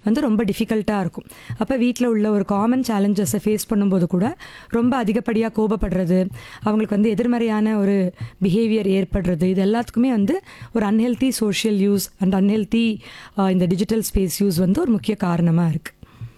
வந்து ரொம்ப டிஃபிகல்ட்டாக இருக்கும் அப்போ வீட்டில் உள்ள ஒரு காமன் சேலஞ்சஸை ஃபேஸ் பண்ணும்போது கூட ரொம்ப அதிகப்படியாக கோபப்படுறது அவங்களுக்கு வந்து எதிர்மறையான ஒரு பிஹேவியர் ஏற்படுறது இது எல்லாத்துக்குமே வந்து ஒரு unhealthy social use and unhealthy இந்த டிஜிட்டல் ஸ்பேஸ் யூஸ் வந்து ஒரு முக்கிய காரணமாக இருக்குது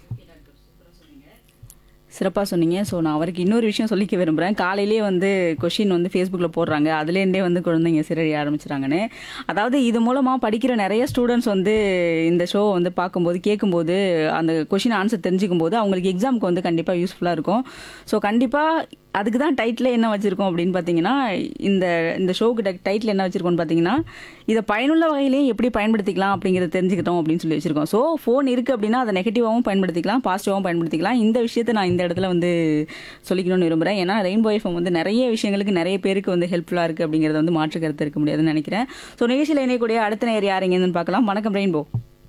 சிறப்பாக சொன்னீங்க ஸோ நான் அவருக்கு இன்னொரு விஷயம் சொல்லிக்க விரும்புகிறேன் காலையிலே வந்து கொஷின் வந்து ஃபேஸ்புக்கில் போடுறாங்க அதுலேருந்தே வந்து குழந்தைங்க சிறழிய ஆரம்பிச்சிட்டாங்கன்னு அதாவது இது மூலமாக படிக்கிற நிறைய ஸ்டூடெண்ட்ஸ் வந்து இந்த ஷோ வந்து பார்க்கும்போது கேட்கும்போது அந்த கொஷின் ஆன்சர் தெரிஞ்சுக்கும் போது அவங்களுக்கு எக்ஸாமுக்கு வந்து கண்டிப்பாக யூஸ்ஃபுல்லாக இருக்கும் ஸோ கண்டிப்பாக அதுக்கு தான் டைட்டில் என்ன வச்சுருக்கோம் அப்படின்னு பார்த்தீங்கன்னா இந்த இந்த ஷோக்கு டைட்டில் என்ன வச்சுருக்கோம்னு பார்த்தீங்கன்னா இதை பயனுள்ள வகையிலையும் எப்படி பயன்படுத்திக்கலாம் அப்படிங்கிறத தெரிஞ்சுக்கிட்டோம் அப்படின்னு சொல்லி வச்சுருக்கோம் ஸோ ஃபோன் இருக்குது அப்படின்னா அதை நெகட்டிவாகவும் பயன்படுத்திக்கலாம் பாசிட்டிவாகவும் பயன்படுத்திக்கலாம் இந்த விஷயத்தை நான் இந்த இடத்துல வந்து சொல்லிக்கணும்னு விரும்புகிறேன் ஏன்னா ரெயின்போ எஃப்எம் வந்து நிறைய விஷயங்களுக்கு நிறைய பேருக்கு வந்து ஹெல்ப்ஃபுல்லாக இருக்குது அப்படிங்கிறத வந்து மாற்று கருத்து இருக்க முடியாதுன்னு நினைக்கிறேன் ஸோ நிகழ்ச்சியில் இணையக்கூடிய அடுத்த நேர் யாருங்கன்னு பார்க்கலாம் வணக்கம் ரெயின்போ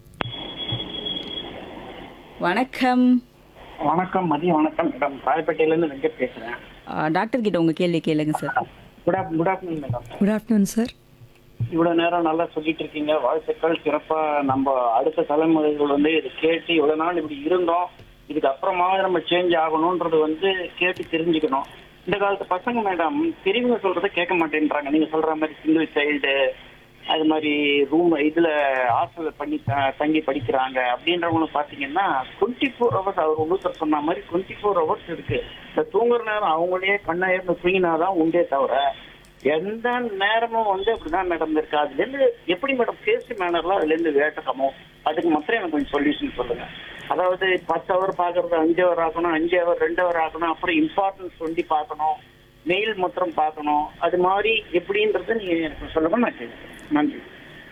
வணக்கம் வணக்கம் மதியம் வணக்கம் மேடம் ராயப்பேட்டையில இருந்து வெங்கட் பேசுறேன் அஹ், டாக்டர் கிட்ட உங்கள் கேள்வி கேளுங்க sir good off good afternoon madam good afternoon sir இவ்வளவு நேரம் நல்லா சொல்லிட்டு இருக்கீங்க வாழ்த்துக்கள் சிறப்பா நம்ம அடுத்த தலைமுறைகள் வந்து இது கேட்டு இவ்வளவு நாள் இப்படி இருந்தோம் இதுக்கு அப்புறமா நம்ம சேஞ்ச் ஆகணும்ன்றது வந்து கேட்டு தெரிஞ்சுக்கணும் இந்த காலத்து பசங்க மேடம் பெரியவங்க சொல்றதை கேட்க மாட்டேன்றாங்க நீங்க சொல்ற மாதிரி சிங்கிள் சைல்டு அது மாதிரி ரூம் இதுல ஹாஸ்டல்ல பண்ணி த- தங்கி படிக்கிறாங்க அப்படின்றவங்களும் பாத்தீங்கன்னா டுவெண்ட்டி ஃபோர் ஹவர்ஸ் அவர் ஒன்றுத்தர் சொன்ன மாதிரி டுவெண்ட்டி ஃபோர் ஹவர்ஸ் இருக்கு இந்த தூங்குற நேரம் அவங்களே கண்ணாயிருந்து தூங்கினாதான் உண்டே தவிர எந்த நேரமும் வந்து அப்படிதான் நடந்திருக்கு அதுல இருந்து எப்படி மேடம் சேஃப்டி மேனர்லாம் அதுல இருந்து வேட்டக்கமோ அதுக்கு மாத்திரம் எனக்கு கொஞ்சம் சொல்யூஷன் சொல்லுங்க அதாவது பத்து ஹவர் பாக்குறது அஞ்சு ஹவர் ஆகணும் அஞ்சு ஹவர் ரெண்டு ஹவர் ஆகணும் அப்புறம் இம்பார்ட்டன்ஸ் சொல்லி பார்க்கணும் மெயில் மாத்திரம் பார்க்கணும் அது மாதிரி எப்படின்றது நீங்க எனக்கு சொல்லுங்க நான் கேட்குறேன் நன்றி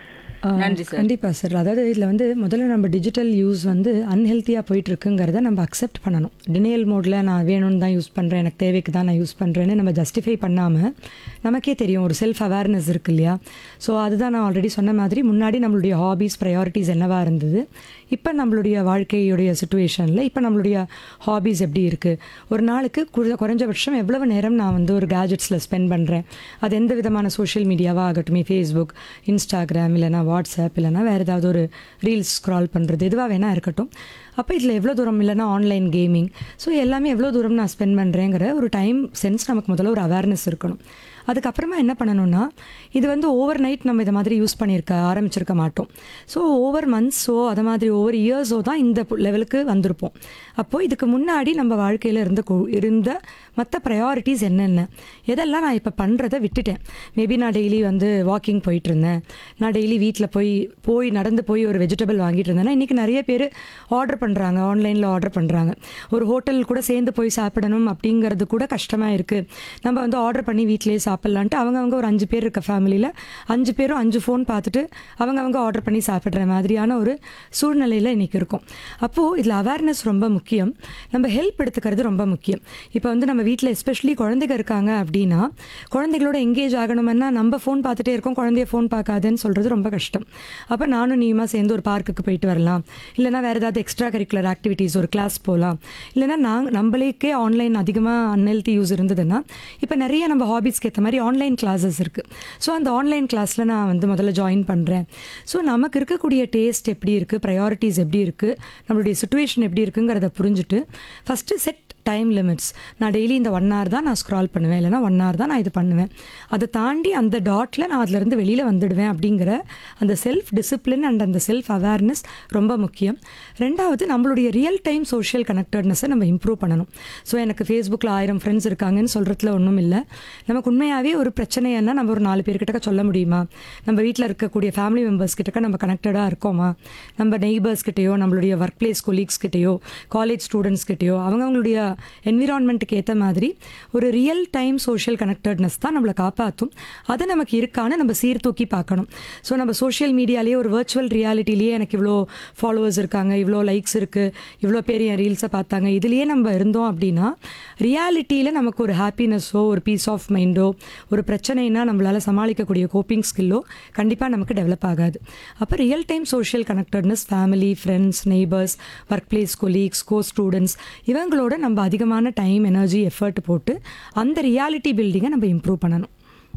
நன்றி சார். கண்டிப்பாக சார் அதாவது இதில் வந்து முதல்ல நம்ம டிஜிட்டல் யூஸ் வந்து அன்ஹெல்த்தியாக போயிட்டு இருக்குங்கிறத நம்ம அக்செப்ட் பண்ணணும் டினியல் மோடில் நான் வேணும்னு தான் யூஸ் பண்ணுறேன் எனக்கு தேவைக்கு தான் நான் யூஸ் பண்ணுறேன்னு நம்ம ஜஸ்டிஃபை பண்ணாமல் நமக்கே தெரியும் ஒரு செல்ஃப் அவேர்னஸ் இருக்கு இல்லையா ஸோ அதுதான் நான் ஆல்ரெடி சொன்ன மாதிரி முன்னாடி நம்மளுடைய ஹாபீஸ் ப்ரையாரிட்டிஸ் என்னவா இருந்தது இப்போ நம்மளுடைய வாழ்க்கையுடைய சுச்சுவேஷனில் இப்போ நம்மளுடைய ஹாபீஸ் எப்படி இருக்குது ஒரு நாளுக்கு குறை- குறைஞ்சபட்சம் எவ்வளவு நேரம் நான் வந்து ஒரு கேஜெட்ஸில் ஸ்பெண்ட் பண்ணுறேன் அது எந்த விதமான சோஷியல் மீடியாவாக ஆகட்டுமே ஃபேஸ்புக் இன்ஸ்டாகிராம் இல்லைனா வாட்ஸ்அப் இல்லைனா வேறு ஏதாவது ஒரு ரீல்ஸ் ஸ்க்ரால் பண்ணுறது எதுவாக வேணால் இருக்கட்டும் அப்போ இதில் எவ்வளோ தூரம் இல்லைனா ஆன்லைன் கேமிங் ஸோ எல்லாமே எவ்வளோ தூரம் நான் ஸ்பெண்ட் பண்ணுறேங்கிற ஒரு டைம் சென்ஸ் நமக்கு முதல்ல ஒரு அவேர்னஸ் இருக்கணும் அதுக்கப்புறமா என்ன பண்ணணும்னா இது வந்து ஓவர் நைட் நம்ம இதை மாதிரி யூஸ் பண்ணியிருக்க ஆரம்பிச்சிருக்க மாட்டோம் ஸோ ஓவர் மந்த்ஸோ அதை மாதிரி ஓவர் இயர்ஸோ தான் இந்த லெவலுக்கு வந்திருப்போம் அப்போது இதுக்கு முன்னாடி நம்ம வாழ்க்கையில் இருந்த கு- இருந்த மற்ற ப்ரையாரிட்டிஸ் என்னென்ன எதெல்லாம் நான் இப்போ பண்ணுறதை விட்டுட்டேன் மேபி நான் டெய்லி வந்து வாக்கிங் போயிட்டு இருந்தேன் நான் டெய்லி வீட்டில் போய் போய் நடந்து போய் ஒரு வெஜிடபிள் வாங்கிட்டு இருந்தேன்னா இன்றைக்கி நிறைய பேர் ஆர்டர் பண்ணுறாங்க ஆன்லைனில் ஆர்டர் பண்ணுறாங்க ஒரு ஹோட்டல் கூட சேர்ந்து போய் சாப்பிடணும் அப்படிங்கிறது கூட கஷ்டமாக இருக்குது நம்ம வந்து ஆர்டர் பண்ணி வீட்டிலேயே சாப்பிட்லான்ட்டு அவங்கவங்க ஒரு அஞ்சு பேர் இருக்க ஃபேமிலியில் அஞ்சு பேரும் அஞ்சு ஃபோன் பார்த்துட்டு அவங்கவங்க ஆர்டர் பண்ணி சாப்பிட்ற மாதிரியான ஒரு சூழ்நிலையில் இன்றைக்கி இருக்கும் அப்போது இதில் அவேர்னஸ் ரொம்ப முக்கியம் நம்ம ஹெல்ப் எடுத்துக்கிறது ரொம்ப முக்கியம் இப்போ வந்து நம்ம வீட்டில் எஸ்பெஷலி குழந்தைங்க இருக்காங்க அப்படின்னா குழந்தைகளோட எங்கேஜ் ஆகணும்னா நம்ம ஃபோன் பார்த்துட்டே இருக்கோம் குழந்தைய ஃபோன் பார்க்காதுன்னு சொல்கிறது ரொம்ப கஷ்டம் அப்போ நானும் நீயுமா சேர்ந்து ஒரு பார்க்குக்கு போயிட்டு வரலாம் இல்லைனா வேறு ஏதாவது எக்ஸ்ட்ரா கரிக்குலர் ஆக்டிவிட்டீஸ் ஒரு கிளாஸ் போகலாம் இல்லைனா நாங்கள் நம்மளுக்கே ஆன்லைன் அதிகமாக அன்ஹெல்த்தி யூஸ் இருந்ததுன்னா இப்போ நிறைய நம்ம ஹாபிஸ்க்கு ஏற்ற மாதிரி ஆன்லைன் கிளாஸஸ் இருக்குது ஸோ அந்த ஆன்லைன் கிளாஸில் நான் வந்து முதல்ல ஜாயின் பண்ணுறேன் ஸோ நமக்கு இருக்கக்கூடிய டேஸ்ட் எப்படி இருக்குது ப்ரையாரிட்டிஸ் எப்படி இருக்குது நம்மளுடைய சுச்சுவேஷன் எப்படி இருக்குங்கிறத புரிஞ்சுட்டு ஃபஸ்ட்டு செட் டைம் லிமிட்ஸ் நான் டெய்லி இந்த ஒன் ஹவர் தான் நான் ஸ்க்ரால் பண்ணுவேன் இல்லைனா ஒன் ஹவர் தான் நான் இது பண்ணுவேன் அதை தாண்டி அந்த டாட்டில் நான் அதுலேருந்து வெளியில் வந்துடுவேன் அப்படிங்கிற அந்த செல்ஃப் டிசிப்ளின் அண்ட் அந்த செல்ஃப் அவேர்னஸ் ரொம்ப முக்கியம் ரெண்டாவது நம்மளுடைய ரியல் டைம் சோஷியல் கனெக்டட்னஸை நம்ம இம்ப்ரூவ் பண்ணணும் ஸோ எனக்கு ஃபேஸ்புக்கில் ஆயிரம் ஃப்ரெண்ட்ஸ் இருக்காங்கன்னு சொல்கிறதுல ஒன்றும் இல்லை நமக்கு உண்மையாகவே ஒரு பிரச்சனைன்னா நம்ம ஒரு நாலு பேர்கிட்ட சொல்ல முடியுமா நம்ம வீட்டில் இருக்கக்கூடிய ஃபேமிலி மெம்பர்ஸ் கிட்ட நம்ம கனெக்டடாக இருக்கோமா நம்ம நெய்பர்ஸ் கிட்டேயோ நம்மளுடைய ஒர்க் பிளேஸ் கொலீக்ஸ் கிட்டேயோ காலேஜ் ஸ்டூடெண்ட்ஸ் கிட்டேயோ அவங்கவுங்களுடைய என்விரான்மெண்ட்டுக்கு ஏற்ற மாதிரி ஒரு ரியல் டைம் சோஷியல் கனெக்டட்னஸ் தான் நம்மளை காப்பாற்றும் அது நமக்கு இருக்கான்னு நம்ம சீர்தூக்கி பார்க்கணும் ஸோ நம்ம சோஷியல் மீடியாலேயே ஒரு வர்ச்சுவல் ரியாலிட்டிலேயே எனக்கு இவ்வளோ ஃபாலோவர்ஸ் இருக்காங்க இவ்வளோ லைக்ஸ் இருக்குது இவ்வளோ பேர் என் ரீல்ஸை பார்த்தாங்க இதுலேயே நம்ம இருந்தோம் அப்படின்னா ரியாலிட்டியில் நமக்கு ஒரு ஹாப்பினஸோ ஒரு பீஸ் ஆஃப் மைண்டோ ஒரு பிரச்சனைனா நம்மளால் சமாளிக்கக்கூடிய கோப்பிங் ஸ்கில்லோ கண்டிப்பாக நமக்கு டெவலப் ஆகாது அப்போ real time social connectedness family friends neighbours work place colleagues co students இவங்களோட நம்ம அதிகமான டைம் எனர்ஜி எஃபர்ட் போட்டு அந்த ரியாலிட்டி பில்டிங்கை நம்ம இம்ப்ரூவ் பண்ணணும்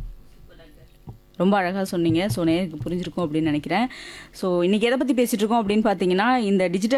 ரொம்ப அழகாக சொன்னீங்க ஸோ நேருக்கு புரிஞ்சிருக்கும் அப்படின்னு நினைக்கிறேன் ஸோ இன்றைக்கி எதை பற்றி பேசிகிட்டு இருக்கோம் அப்படின்னு பார்த்தீங்கன்னா இந்த டிஜிட்டல்